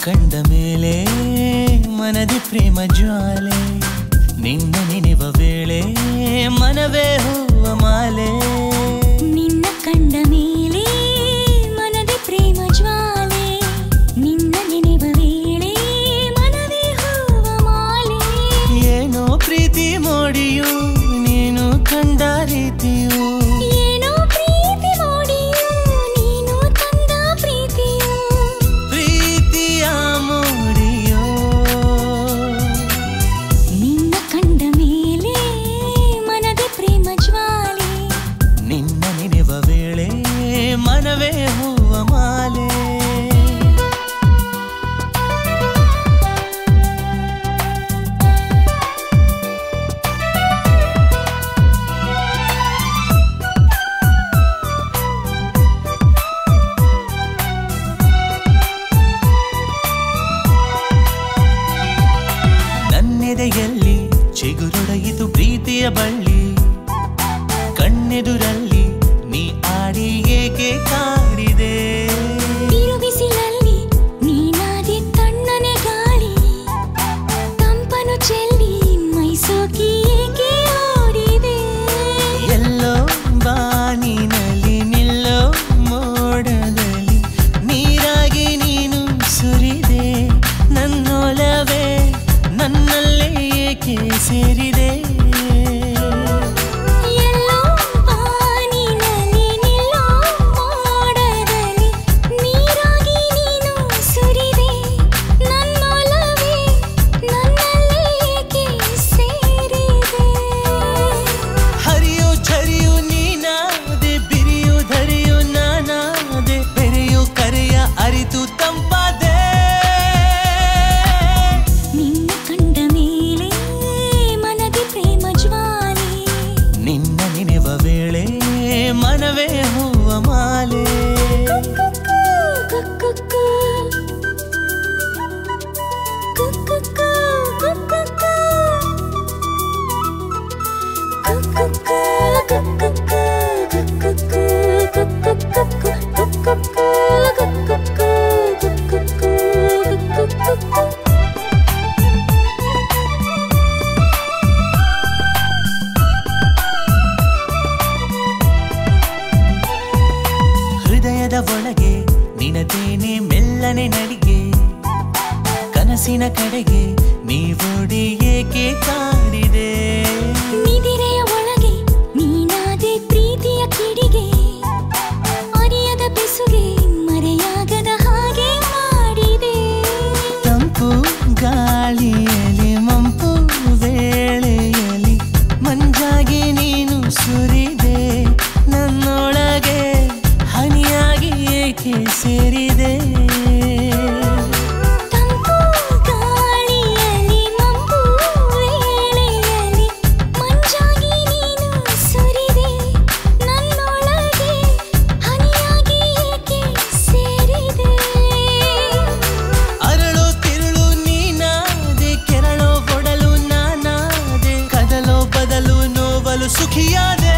ಕಂಡ ಮೇಲೆ ಮನದಿ ಪ್ರೇಮ ಜ್ವಾಲೆ ನಿನ್ನ ನೆನೆವ ವೇಳೆ ಮನವೇ ಹೂವ ಮಾಲೆ ನಿನ್ನ ಕಂಡ ಮೇಲೆ ಮನದಿ ಪ್ರೇಮ ಜ್ವಾಲೆ ನಿನ್ನ ನೆನೆವ ವೇಳೆ ಮನವೇ ಹೂವ ಮಾಲೆ ಏನೋ ಪ್ರೀತಿ ಮೋಡಿಯು ನೀನು ಕಂಡ ರೀತಿಯು ಏನೋ ಪ್ರೀತಿ ಮೋಡಿಯು ನೀನು ತಂದ ಪ್ರೀತಿಯು ಪ್ರೀತಿಯ ಮೋಡಿಯೋ ನಿನ್ನ ಕಂಡ ಮೇಲೆ ಮನದಿ ಪ್ರೇಮ ಜ್ವಾಲೆ ನಿನ್ನ ನೆನೆವ ವೇಳೆ ಮನವೇ ಹೂವ ಮಾಲೆ ನನ್ನೆದೆಯಲ್ಲಿ ಚಿಗುರೊಡೆಯಿತು ಪ್ರೀತಿಯ ಬಳ್ಳಿ ಕಣ್ಣೆದುರಲ್ಲಿ ನೀ ಆಡಿ ಏಕೆ ಕಾಡಿದೆ ತಿರುಬಿಸಿಲಲ್ಲಿ ನೀನಾದಿ ತಣ್ಣನೆ ಗಾಳಿ ತಂಪನು ಚೆಲ್ಲಿ ಮೈಸೋಕಿ ಏಕೆ ಓಡಿದೆ ಎಲ್ಲೋ ಬಾನಿನಲ್ಲಿ ನಿಲ್ಲೋ ಮೋಡದಲ್ಲಿ ನೀರಾಗಿ ನೀನು ಸುರಿದೆ ನನ್ನೊಲವೇ ನನ್ನಲ್ಲೇ ಏಕೆ ಸೇರಿದೆ ಎಲ್ಲೋ ಬಾನಿನಲ್ಲಿ ನಿಲ್ಲೋ ಮೋಡದಲ್ಲಿ ನೀರಾಗಿ ನೀನು ಸುರಿದೆ ನನ್ನೊಲವೇ ನನ್ನಲ್ಲೇ ಏಕೆ ಸೇರಿದೆ ಹರಿಯೋ ಝರಿಯು ನೀನಾದೆ ಬಿರಿಯು ಧರಿಯು ನಾನಾದೆ ಬೆರೆಯು ಕರೆಯ ಅರಿತು ತಂಪಾದೆ ನಿನ್ನ ಕಂಡ ಮೇಲೆ ಮನದಿ ಪ್ರೇಮ ಜ್ವಾಲೆ ನಿನ್ನ ನೆನೆವ ವೇಳೆ ಮನವೇ ಹೂವ ಮಾಲೆ ಕುಕ್ಕುಕ್ಕು. ಕುಕ್ಕುಕ್ಕು, ಕುಕ್ಕುಕ್ಕು. ಕುಕ್ಕುಕ್ಕು, ಕುಕ್ಕುಕ್ಕು, ಕುಕ್ಕುಕ್ಕು, ಕುಕ್ಕುಕ್ಕು, ಕುಕ್ಕುಕ್ಕು, ಕುಕ್ಕುಕ್ಕು, ಕುಕ್ಕುಕ್ಕು, ಕುಕ್ಕುಕ್ಕು. ಹೃದಯದ ಒಳಗೆ ನಿನದೇನೆ ಮೆಲ್ಲನೆ ನಡಿಗೆ ಕನಸಿನ ಕಡೆಗೆ ನೀವೋಡಿ ಏಕೆ ಕಾಡಿದೆ ನಿದಿರೆಯ ಒಳಗೆ ನೀನಾದೆ ಪ್ರೀತಿಯ ಕಿಡಿಗೆ ಅರಿಯದ ಬೆಸುಗೆ ಮರೆಯಾಗದ ಹಾಗೆ ಮಾಡಿದೆ ತಂಪು ಗಾಳಿಯಲ್ಲಿ ಮಂಪು ವೇಳೆಯಲ್ಲಿ ಮಂಜಾಗಿ ನೀನು ಸುರಿದೆ ನನ್ನೊಳಗೆ ಹನಿಯಾಗಿ ಏಕೆ ಸೇರಿದೆ ತಂಪು ಗಾಳಿಯಲ್ಲಿ ಮಂಪು ವೇಳೆಯಲ್ಲಿ ಮಂಜಾಗಿ ನೀನು ಸುರಿದೆ ನನ್ನೊಳಗೆ ಹನಿಯಾಗಿ ಏಕೆ ಸೇರಿದೆ ಅರಳೋ ತಿರುಳು ನೀನಾದೆ ಕೆರಳೋ ಒಡಲು ನಾನಾದೆ ಕದಲೋ ಬದಲು ನೋವಲು ಸುಖಿಯಾದೆ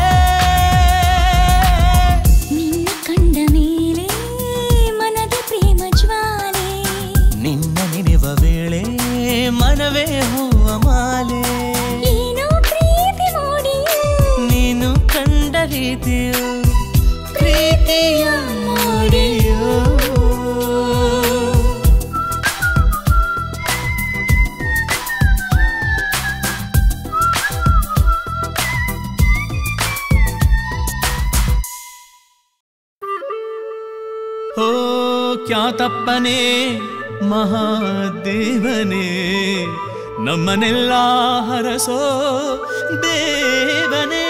ನಿನ್ನ ಕಂಡ ಮೇಲೆ ಮನದ ಪ್ರೇಮ ಜ್ವಾಲೆ ನಿನ್ನ ನೆನೆವ ವೇಳೆ ಮನವೇ ಹೂವ ಮಾಲೆ ಏನೋ ಪ್ರೀತಿ ಮೋಡಿಯು ನೀನು ಕಂಡ ರೀತಿಯು ಪ್ರೀತಿಯ ಮೋಡಿಯೋ ಓ ಖ್ಯಾತಪ್ಪನೇ ಮಹಾದೇವನೇ ನಮ್ಮನೆಲ್ಲ ಹರಸೋ ದೇವನೇ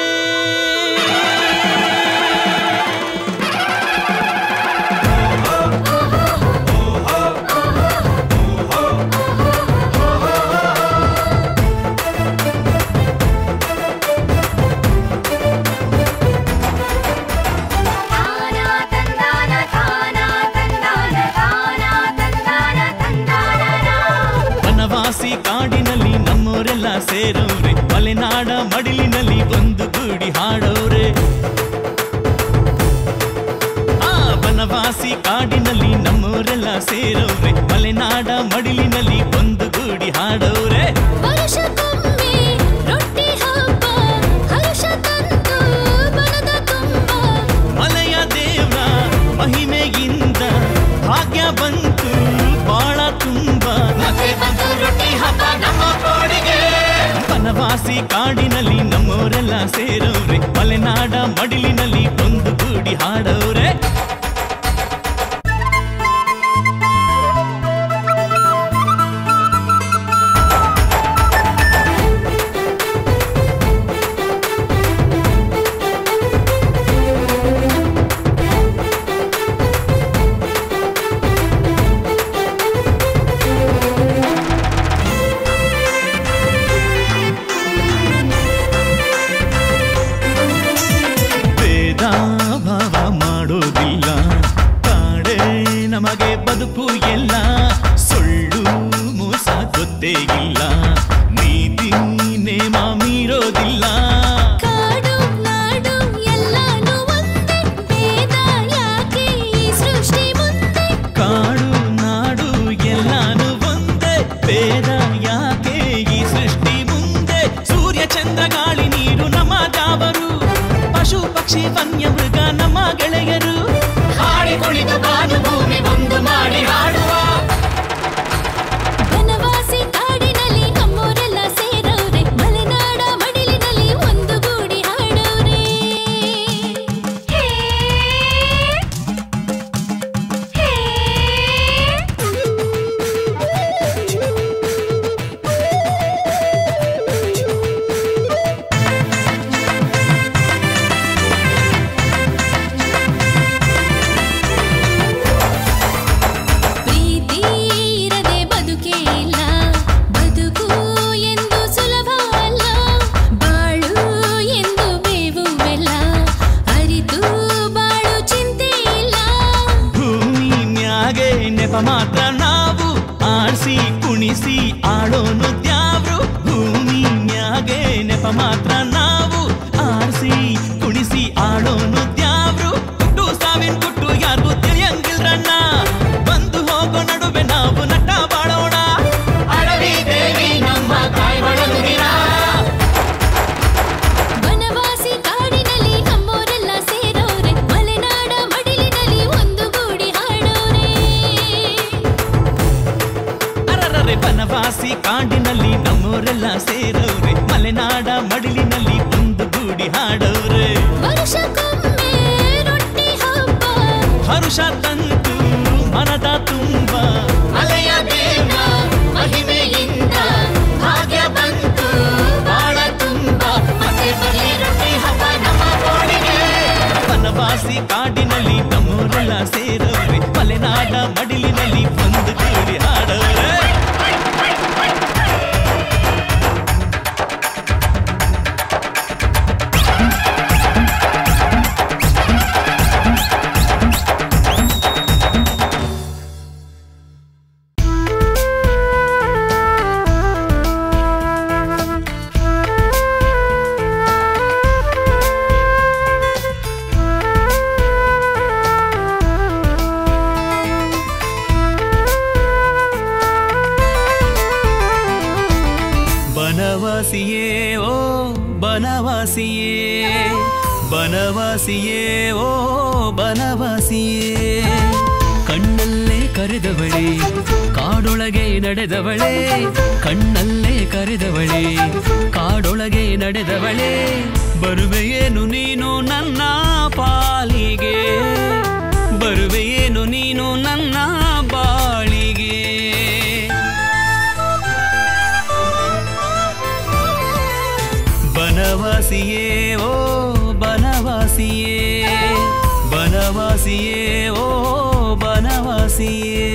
ವನವಾಸಿ ಕಾಡಿನಲ್ಲಿ ನಮ್ಮೋರೆಲ್ಲ ಸೇರವ್ರೆ ಮಲೆನಾಡ ಮಡಿಲಿನಲ್ಲಿ ಒಂದು ಗೂಡಿ ಹಾಡೋರೆ ಆ ವನವಾಸಿ ಕಾಡಿನಲ್ಲಿ ನಮ್ಮೋರೆಲ್ಲ ಸೇರವ್ರೆ ಮಲೆನಾಡ ಮಡಿಲಿನಲ್ಲಿ ಒಂದು ಗೂಡಿ ಹಾಡೋರೆ ವರ್ಷಕ್ಕೊಮ್ಮೆ ರೊಟ್ಟಿ ಹಬ್ಬ ಹರ್ಷ ತಂತು ಬನದ ತುಂಬ ಮಲೆಯ ದೇವ್ರ ಮಹಿಮೆಯಿಂದ ಭಾಗ್ಯ ಬಂತು ಬಾಳ ತುಂಬ ಮತ್ತೆ ಬಂತು ರೊಟ್ಟಿ ಹಬ್ಬ ನಮ್ಮ ಕೋಡಿಗೆ ಬನವಾಸಿ ಕಾಡಿನಲ್ಲಿ ನಮ್ಮೋರೆಲ್ಲ ಸೇರೋರೆ ಮಲೆನಾಡ ಮಡಿಲಿನಲ್ಲಿ ಒಂದು ಗೂಡಿ ಹಾಡೋರೆ ಭೇದ ಭಾವ ಮಾಡೋದಿಲ್ಲ ಕಾಡೇ ನಮಗೆ ಬದುಕು ಎಲ್ಲ ಸುಳ್ಳು ಮೋಸ ಗೊತ್ತೇ ಇಲ್ಲ ನೀತಿ ನೇಮ ಮೀರೋದಿಲ್ಲ ಕಾಡು ನಾಡು ಎಲ್ಲಾನು ಒಂದೇ ಭೇದ ಯಾಕೆ ಈ ಸೃಷ್ಟಿ ಮುಂದೆ ಕಾಡು ನಾಡು ಎಲ್ಲಾನು ಒಂದೇ ಭೇದ ಯಾಕೆ ಈ ಸೃಷ್ಟಿ ಮುಂದೆ ಸೂರ್ಯ ಚಂದ್ರ ಗಾಳಿ ನೀರು ನಮ್ಮ ಜಾವರು ಪಶು ಪಕ್ಷಿ ವನ್ಯ ಮೃಗ ನಮ್ಮ ಗೆಳೆಯರು ಹಾಡಿ ಕುಳಿತು ಬಾನು ಭೂಮಿ ಒಂದು ಮಾಡಿ ಹಾಡುವ ಬನವಾಸಿ ಕಾಡಿನಲ್ಲಿ ನಮ್ಮೋರೆಲ್ಲ ಸೇರವ್ರೆ ಮಲೆನಾಡ ಮಡಿಲಿನಲ್ಲಿ ಒಂದು ಗೂಡಿ ಹಾಡವ್ರೆ ಹೇ ಪ್ರೀತಿ ಇರದೆ ಬದುಕೇ ಇಲ್ಲ ಬದುಕು ಎಂದು ಸುಲಭ ಅಲ್ಲ ಬಾಳು ಎಂದು ಬೇವುವೆಲ್ಲ ಅರಿತು ಬಾಳು ಚಿಂತೆ ಇಲ್ಲ ಭೂಮಿ ಮ್ಯಾಗೆ ನೆಪ ಮಾತ್ರ ನಾವು ಆಡ್ಸಿ ಕುಣಿಸಿ ಆಡೋನು ದ್ಯಾವ್ರು ಭೂಮಿ ಮ್ಯಾಗೆ ನೆಪ ಮಾತ್ರ ನಾವು ಆಡ್ಸಿ ಕುಣಿಸಿ ಆಡೋನು ದ್ಯಾವ್ರು ಹುಟ್ಟು ಸಾವಿನ ಗುಟ್ಟು ಯಾರಿಗೂ ತಿಳಿಯಂಗಿಲ್ರಣ್ಣ ಬಂದು ಹೋಗೋ ನಡುವೆ ನಾವು ನಟ ಬಾಳೋಣ ಅಡವಿ ದೇವಿ ನಮ್ಮ ಕಾಯ್ಬಳಗುವಿನ ಬನವಾಸಿ ಕಾಡಿನಲ್ಲಿ ನಮ್ಮೋರೆಲ್ಲ ಸೇರೋರೆ ಮಲೆನಾಡ ಮಡಿಲಿನಲ್ಲಿ ಒಂದು ಗೂಡಿ ಹಾಡೋರೆ ಅರರರೆ ಬನವಾಸಿ ಕಾಡಿನಲ್ಲಿ ನಮ್ಮೋರೆಲ್ಲ ಸೇರವ್ರೆ ಮಲೆನಾಡ ಮಡಿಲಿನಲ್ಲಿ ಒಂದು ಗೂಡಿ ಹಾಡವ್ರೆ ವರ್ಷಕ್ಕೊಮ್ಮೆ ರೊಟ್ಟಿ ಹಬ್ಬ ಹರುಷ ತಂತು ಮನದ ತುಂಬ ಅಲೆಯ ದೇವ ಮಹಿಮೆಯಿಂದ ಭಾಗ್ಯ ಬಂತು ಬಾಳ ತುಂಬ ಮತ್ತೆ ಬರಲಿ ರೊಟ್ಟಿ ಹಬ್ಬ ನಮ್ಮ ಕೋಡಿಗೆ ಬನವಾಸಿ ಕಾಡಿನಲ್ಲಿ ನಮ್ಮೂರೆಲ್ಲ ಸೇರವ್ರೆ ಮಲೆನಾಡ ಮಡಿಲಿನಲ್ಲಿ ಒಂದು ಗೂಡಿ ಹಾಡವ್ರೆ ಬನವಾಸಿಯೇ ಓ ಬನವಾಸಿಯೇ ಬನವಾಸಿಯೇ ಓ ಬನವಾಸಿಯೇ ಕಣ್ಣಲ್ಲೇ ಕರೆದವಳೆ ಕಾಡೊಳಗೆ ನಡೆದವಳೆ ಕಣ್ಣಲ್ಲೇ ಕರೆದವಳೆ ಕಾಡೊಳಗೆ ನಡೆದವಳೆ ಬರುವೆಯೇನು ನೀನು ನನ್ನ ಪಾಲಿಗೆ ಬರುವೆಯೇನು ನೀನು ನನ್ನ ಬಾಳಿಗೆ ಬನವಾಸಿಯೇ ಓ ಬನವಾಸಿಯೇ ಬನವಾಸಿಯೇ ಓ ಬನವಾಸಿಯೇ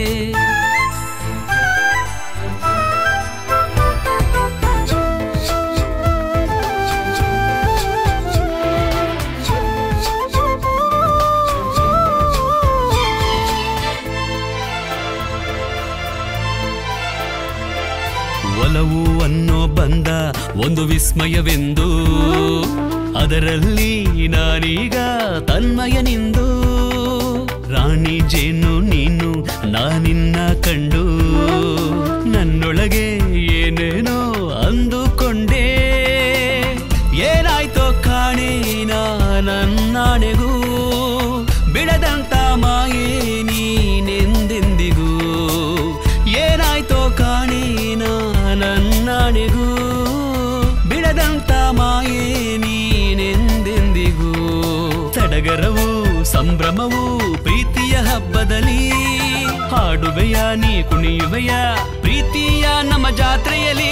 ಒಲವು ಅನ್ನೋ ಬಂದ ಒಂದು ವಿಸ್ಮಯವೆಂದು ಅದರಲ್ಲಿ ನಾನೀಗ ತನ್ಮಯನಿಂದು ರಾಣಿ ಜೇನು ನೀನು ನಾನಿನ್ನ ಕಂಡು ನನ್ನೊಳಗೆ ಏನೇನೋ ಅಂದುಕೊಂಡೆ ಏನಾಯ್ತೋ ಕಾಣೆ ನನ್ನಾಣೆಗೂ ಬಿಡದಂತ ಮಾಯೇ ನೀನೆಂದೆಂದಿಗೂ ಏನಾಯ್ತೋ ಕಾಣೆ ನನ್ನಾಣೆಗೂ ಬಿಡದಂತ ಮಾಯೇ ನೀನೆಂದೆಂದಿಗೂ ಸಡಗರವು ಸಂಭ್ರಮವು ಪ್ರೀತಿಯ ಹಬ್ಬದಲ್ಲಿ ಹಾಡುವೆಯ ನೀ ಕುಣಿಯುವೆಯ ಪ್ರೀತಿಯ ನಮ್ಮ ಜಾತ್ರೆಯಲ್ಲಿ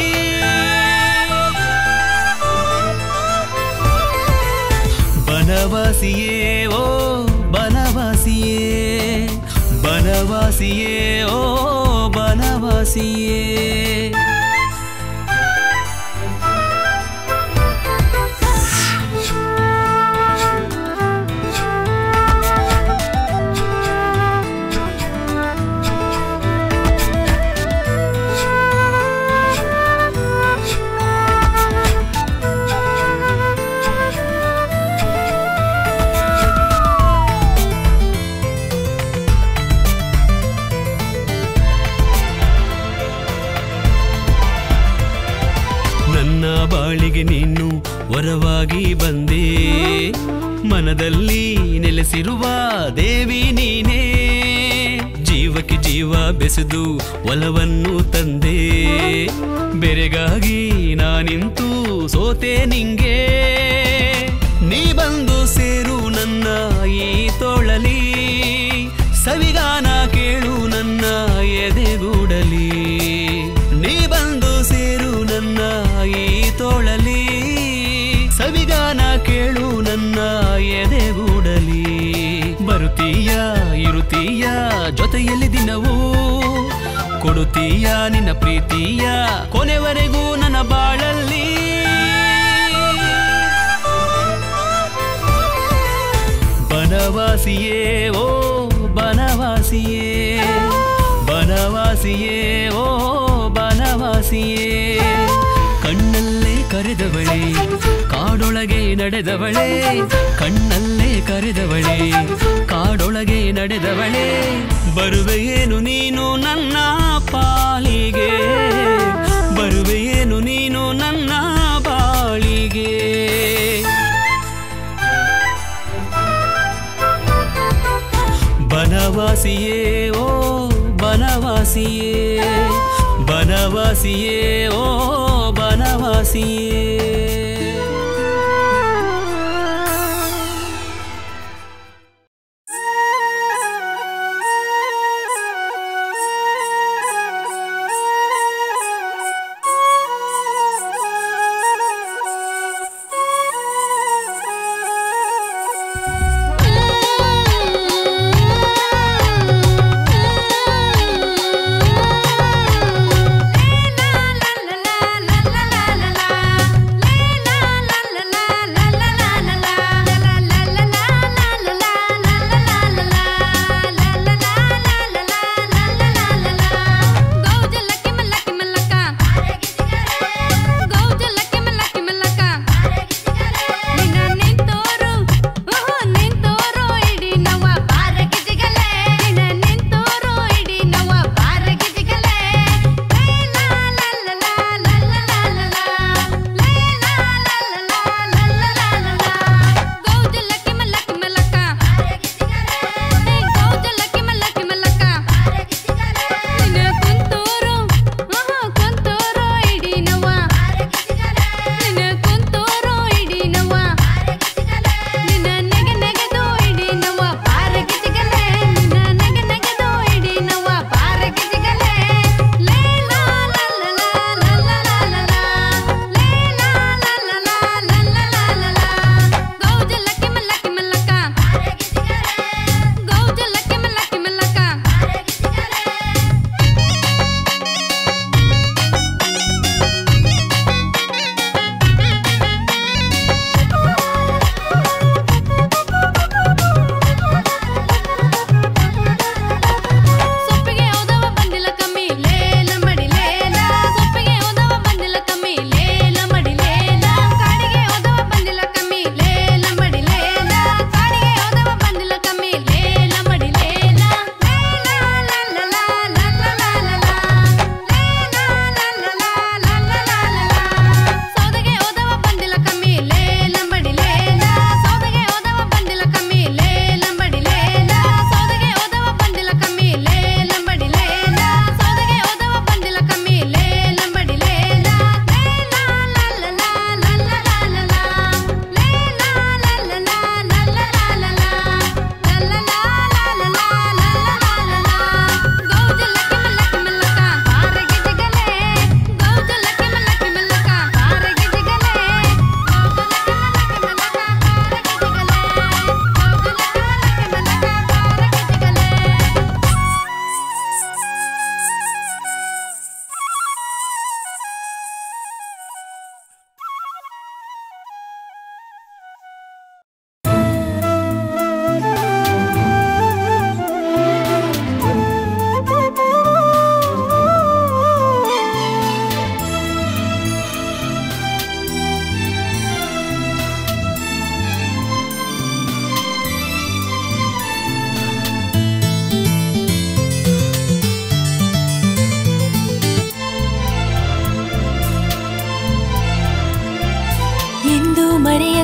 ಬನವಾಸಿಯೇ ಓ ಬನವಾಸಿಯೇ ಬನವಾಸಿಯೇ ಓ ಬನವಾಸಿಯೇ ನನ್ನ ಬಾಳಿಗೆ ನೀನು ವರವಾಗಿ ಬಂದೆ ಮನದಲ್ಲಿ ನೆಲೆಸಿರುವ ದೇವಿ ನೀನೇ ಜೀವಕ್ಕೆ ಜೀವ ಬೆಸೆದು ಒಲವನ್ನು ತಂದೆ ಬೆರೆಗಾಗಿ ನಾನಿಂತು ಸೋತೆ ನಿಂಗೆ ನೀ ಬಂದು ಸೇರು ನನ್ನ ಈ ತೋಳಲಿ ಸವಿಗಾನ ಕೇಳು ನನ್ನ ಎದೆಗೂಡಲಿ ನೀ ಬಂದು ಸೇರು ನನ್ನ ಈ ತೋಳಲಿ ಸವಿಗಾನ ಕೇಳು ನನ್ನ ಎದೆಗೂಡಲಿ ಬರುತ್ತೀಯ ಇರುತ್ತೀಯ ಜೊತೆಯಲ್ಲಿ ದಿನವೂ ಕೊಡುತ್ತೀಯ ನಿನ್ನ ಪ್ರೀತಿಯ ಕೊನೆವರೆಗೂ ನನ್ನ ಬಾಳಲ್ಲಿ ಬನವಾಸಿಯೇ ಓ ಬನವಾಸಿಯೇ ಬನವಾಸಿಯೇ ಓ ಬನವಾಸಿಯೇ ಕಣ್ಣಲ್ಲೇ ಕರೆದವಳೆ ಕಾಡೊಳಗೆ ನಡೆದವಳೆ ಕಣ್ಣಲ್ಲೇ ಕರೆದವಳೆ ಕಾಡೊಳಗೆ ನಡೆದವಳೆ ಬರುವೆಯೇನು ನೀನು ನನ್ನ ಪಾಲಿಗೆ ಬರುವೆಯೇನು ನೀನು ನನ್ನ ಬಾಳಿಗೆ ಬನವಾಸಿಯೇ ಓ ಬನವಾಸಿಯೇ ಬನವಾಸಿಯೇ ಓ ಬನವಾಸಿಯೇ la la la la la la la la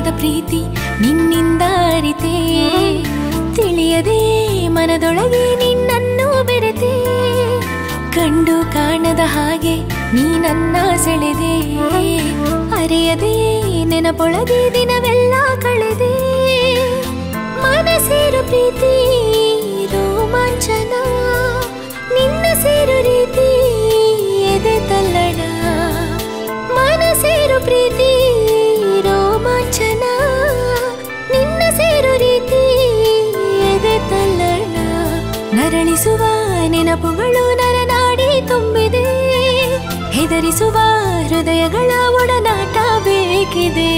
ತಿಳಿಯದ ಪ್ರೀತಿ ನಿನ್ನಿಂದ ಅರಿತೆ ತಿಳಿಯದೆ ಮನದೊಳಗೆ ನಿನ್ನನ್ನು ಬೆರೆತೆ ಕಂಡು ಕಾಣದ ಹಾಗೆ ನೀ ನನ್ನ ಸೆಳೆದೆ ಅರೆಯದೆ ನೆನಪೊಳಗೆ ದಿನವೆಲ್ಲ ಕಳೆದೆ ಮನಸೇರು ಪ್ರೀತಿ ರೋಮಾಂಚನ ನಿನ್ನ ಸೇರು ರೀತಿ ಎದೆ ತಲ್ಲಣ ಮನಸೇರು ಪ್ರೀತಿ ರೋಮಾಂಚನ ನಿನ್ನ ಸೇರು ರೀತಿ ಎದೆ ತಲ್ಲಣ ನರಳಿಸುವ ನೆನಪುಗಳು ನರನಾಡಿ ತುಂಬಿದೆ ಹೆದರಿಸುವ ಹೃದಯಗಳ ಒಡನಾಟ ಬೇಕಿದೆ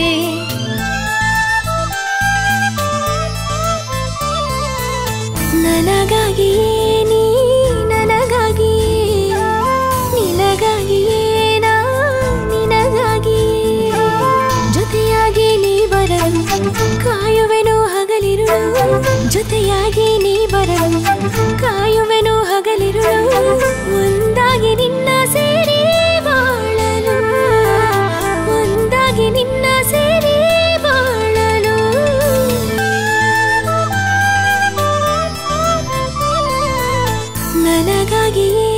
ನನಗಾಗಿಯೇ ನೀ ನನಗಾಗಿಯೇ ನಿನಗಾಗಿಯೇ ನಾ ನಿನಗಾಗಿಯೇ ಜೊತೆಯಾಗಿ ನೀ ಬರಲು ಕಾಯುವೆನು ಹಗಲಿರುಳು ಜೊತೆಯಾಗಿ ನೀ ಬರಲು ಕಾಯುವೆನು ಹಗಲಿರುಳು ಒಂದಾಗಿ ನಿನ್ನ ಸೇರಿ ಬಾಳಲು ಒಂದಾಗಿ ನಿನ್ನ ಸೇರಿ ಬಾಳಲು ನನಗಾಗಿಯೇ